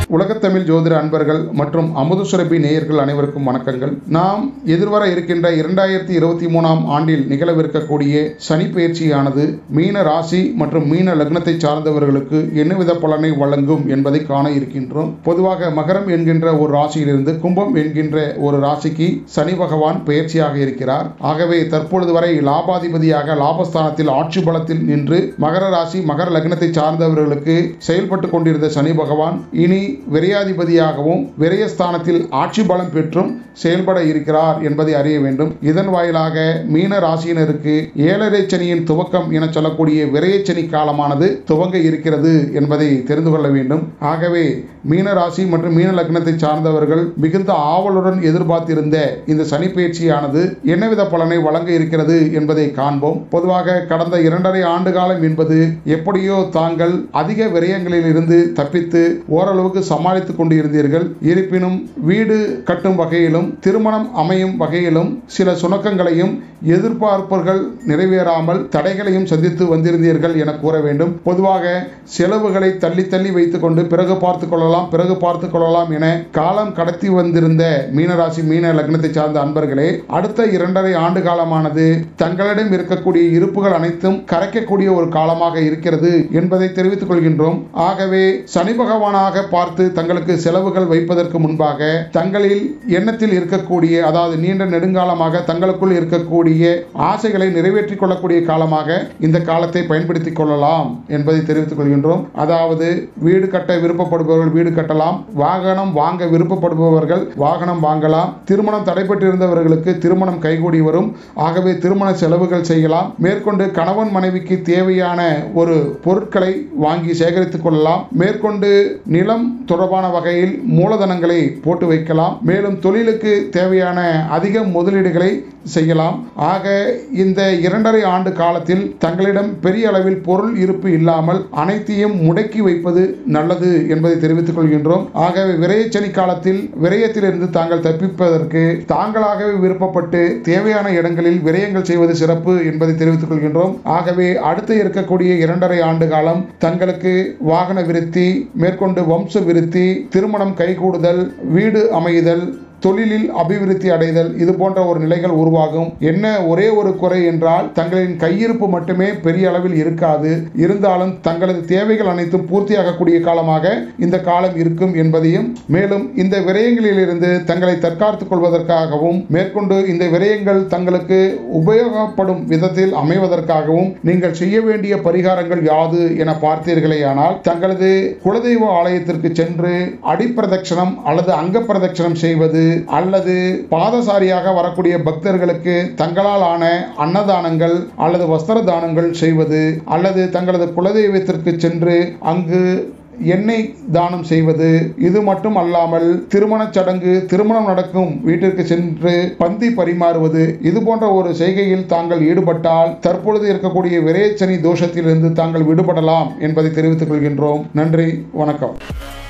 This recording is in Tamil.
உலகத்தமிழ் ஜோதிட அன்பர்கள் மற்றும் அமுது சுரபி நேயர்கள் அனைவருக்கும் வணக்கங்கள் நாம் எதிர்வர இருக்கின்ற இரண்டாயிரத்தி இருபத்தி மூணாம் ஆண்டில் நிகழவிருக்கக்கூடிய சனி பயிற்சியானது மீன ராசி மற்றும் மீன லக்னத்தை சார்ந்தவர்களுக்கு என்னவித பலனை வழங்கும் என்பதை காண இருக்கின்றோம் பொதுவாக மகரம் என்கின்ற ஒரு ராசியிலிருந்து கும்பம் என்கின்ற ஒரு ராசிக்கு சனி பகவான் பயிற்சியாக இருக்கிறார் ஆகவே தற்பொழுது வரை லாபாதிபதியாக லாபஸ்தானத்தில் ஆட்சி பலத்தில் நின்று மகர ராசி மகர லக்னத்தை சார்ந்தவர்களுக்கு செயல்பட்டு கொண்டிருந்த சனி பகவான் இனி விரையாதிபதியாகவும் விரயஸ்தானத்தில் ஆட்சி பலம் பெற்றும் செயல்பட இருக்கிறார் என்பதை அறிய வேண்டும் இதன் வாயிலாக மீன ராசியினருக்கு ஏழரை சனியின் துவக்கம் என சொல்லக்கூடிய விரயச்சனி காலமானது துவங்க இருக்கிறது என்பதை தெரிந்து கொள்ள வேண்டும் ஆகவே மீன ராசி மற்றும் மீன லக்னத்தை சார்ந்தவர்கள் மிகுந்த ஆவலுடன் எதிர்பார்த்திருந்த இந்த சனி பயிற்சியானது என்னவித பலனை வழங்க இருக்கிறது என்பதை காண்போம் பொதுவாக கடந்த இரண்டரை ஆண்டு காலம் என்பது எப்படியோ தாங்கள் அதிக விரயங்களில் இருந்து தப்பித்து ஓரளவுக்கு சமாளித்துக் கொண்டு இருந்தீர்கள் இருப்பினும் வீடு கட்டும் வகையிலும் திருமணம் அமையும் வகையிலும் சில சுணக்கங்களையும் எதிர்பார்ப்புகள் நிறைவேறாமல் தடைகளையும் சந்தித்து வந்திருந்தீர்கள் என கூற வேண்டும் பொதுவாக செலவுகளை தள்ளி தள்ளி வைத்துக் கொண்டு பிறகு பார்த்துக் கொள்ளலாம் பிறகு பார்த்துக் கொள்ளலாம் என காலம் கடத்தி வந்திருந்த மீனராசி மீன லக்னத்தை சார்ந்த அன்பர்களே அடுத்த இரண்டரை ஆண்டு காலமானது தங்களிடம் இருக்கக்கூடிய இருப்புகள் அனைத்தும் கரைக்கக்கூடிய ஒரு காலமாக இருக்கிறது என்பதை தெரிவித்துக் கொள்கின்றோம் ஆகவே சனி பகவானாக பார்த்து தங்களுக்கு செலவுகள் வைப்பதற்கு முன்பாக தங்களில் எண்ணத்தில் இருக்கக்கூடிய அதாவது நீண்ட நெடுங்காலமாக தங்களுக்குள் இருக்கக்கூடிய ஆசைகளை நிறைவேற்றிக் கொள்ளக்கூடிய காலமாக இந்த காலத்தை பயன்படுத்திக் கொள்ளலாம் என்பதை தெரிவித்துக் கொள்கின்றோம் அதாவது வீடு கட்ட விருப்பப்படுபவர்கள் வீடு கட்டலாம் வாகனம் வாங்க விருப்பப்படுபவர்கள் வாகனம் வாங்கலாம் திருமணம் தடைப்பட்டிருந்தவர்களுக்கு திருமணம் கைகூடி வரும் ஆகவே திருமண செலவுகள் செய்யலாம் மேற்கொண்டு கணவன் மனைவிக்கு தேவையான ஒரு பொருட்களை வாங்கி சேகரித்துக் கொள்ளலாம் மேற்கொண்டு நிலம் தொடர்பான வகையில் மூலதனங்களை போட்டு வைக்கலாம் மேலும் தொழிலுக்கு தேவையான அதிக முதலீடுகளை செய்யலாம் ஆக இந்த இரண்டரை ஆண்டு காலத்தில் தங்களிடம் பெரிய அளவில் பொருள் இருப்பு இல்லாமல் அனைத்தையும் முடக்கி வைப்பது நல்லது என்பதை தெரிவித்துக் கொள்கின்றோம் ஆகவே விரயச்சனி காலத்தில் விரயத்திலிருந்து தாங்கள் தப்பிப்பதற்கு தாங்களாகவே விருப்பப்பட்டு தேவையான இடங்களில் விரயங்கள் செய்வது சிறப்பு என்பதை தெரிவித்துக் கொள்கின்றோம் ஆகவே அடுத்து இருக்கக்கூடிய இரண்டரை ஆண்டு காலம் தங்களுக்கு வாகன விருத்தி மேற்கொண்டு வம்ச விருத்தி திருமணம் கைகூடுதல் வீடு அமைதல் தொழிலில் அபிவிருத்தி அடைதல் இது போன்ற ஒரு நிலைகள் உருவாகும் என்ன ஒரே ஒரு குறை என்றால் தங்களின் கையிருப்பு மட்டுமே பெரிய அளவில் இருக்காது இருந்தாலும் தங்களது தேவைகள் அனைத்தும் பூர்த்தியாகக்கூடிய காலமாக இந்த காலம் இருக்கும் என்பதையும் மேலும் இந்த விரயங்களிலிருந்து தங்களை தற்காத்துக் கொள்வதற்காகவும் மேற்கொண்டு இந்த விரயங்கள் தங்களுக்கு உபயோகப்படும் விதத்தில் அமைவதற்காகவும் நீங்கள் செய்ய வேண்டிய பரிகாரங்கள் யாது என பார்த்தீர்களேயானால் தங்களது குலதெய்வ ஆலயத்திற்கு சென்று அடிப்பிரதட்சணம் அல்லது அங்க பிரதட்சணம் செய்வது அல்லது பாதசாரியாக வரக்கூடிய பக்தர்களுக்கு தங்களால் ஆன அன்னதானங்கள் அல்லது வஸ்திர தானங்கள் செய்வது அல்லது தங்களது குலதெய்வத்திற்கு சென்று அங்கு எண்ணெய் தானம் செய்வது இது மட்டும் அல்லாமல் திருமணச் சடங்கு திருமணம் நடக்கும் வீட்டிற்கு சென்று பந்தி பரிமாறுவது இது போன்ற ஒரு செய்கையில் தாங்கள் ஈடுபட்டால் தற்பொழுது இருக்கக்கூடிய விரயச்சனி தோஷத்திலிருந்து தாங்கள் விடுபடலாம் என்பதை தெரிவித்துக் கொள்கின்றோம் நன்றி வணக்கம்